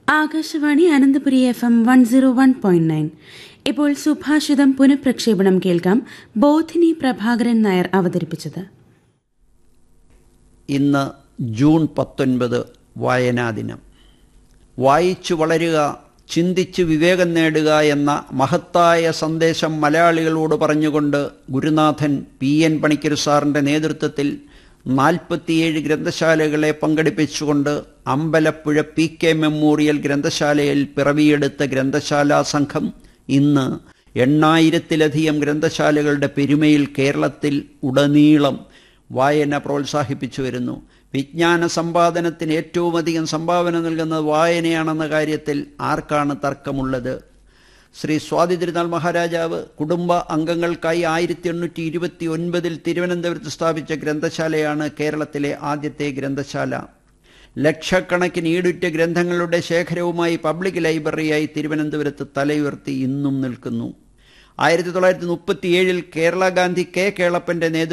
Akashvani Ananthapuri F M one zero one point nine ഇപ്പോൾ സുഭാഷിതം പുനഃപ്രക്ഷേപണം കേൾക്കാം ബോധിനി പ്രഭാകരൻ നായർ അവതരിപ്പിച്ചത് ഇന്ന് ജൂൺ പത്തൊൻപത് വായനാ ദിനം വായിച്ചു വളരുക ചിന്തിച്ച് വിവേകം നേടുക എന്ന മഹത്തായ സന്ദേശം മലയാളികളോട് പറഞ്ഞുകൊണ്ട് ഗുരുനാഥൻ പി എൻ പണിക്കർ സാറിൻ്റെ നേതൃത്വത്തിൽ നാൽപ്പത്തിയേഴ് ഗ്രന്ഥശാലകളെ പങ്കെടുപ്പിച്ചുകൊണ്ട് അമ്പലപ്പുഴ പി കെ മെമ്മോറിയൽ ഗ്രന്ഥശാലയിൽ പിറവിയെടുത്ത ഗ്രന്ഥശാലാ സംഘം ഇന്ന് എണ്ണായിരത്തിലധികം ഗ്രന്ഥശാലകളുടെ പെരുമയിൽ കേരളത്തിൽ ഉടനീളം വായന പ്രോത്സാഹിപ്പിച്ചു വരുന്നു വിജ്ഞാന സമ്പാദനത്തിന് ഏറ്റവും അധികം സംഭാവന നൽകുന്നത് വായനയാണെന്ന കാര്യത്തിൽ ആർക്കാണ് തർക്കമുള്ളത് ശ്രീ സ്വാതി തിരുനാൾ മഹാരാജാവ് കുടുംബ അംഗങ്ങൾക്കായി ആയിരത്തി എണ്ണൂറ്റി ഇരുപത്തി ഒൻപതിൽ തിരുവനന്തപുരത്ത് സ്ഥാപിച്ച ഗ്രന്ഥശാലയാണ് കേരളത്തിലെ ആദ്യത്തെ ഗ്രന്ഥശാല ലക്ഷക്കണക്കിന് ഈടുറ്റ ഗ്രന്ഥങ്ങളുടെ ശേഖരവുമായി പബ്ലിക് ലൈബ്രറിയായി തിരുവനന്തപുരത്ത് തലയുയർത്തി ഇന്നും നിൽക്കുന്നു ആയിരത്തി തൊള്ളായിരത്തി മുപ്പത്തിയേഴിൽ കേരള ഗാന്ധി കെ കേളപ്പന്റെ നേതൃത്വം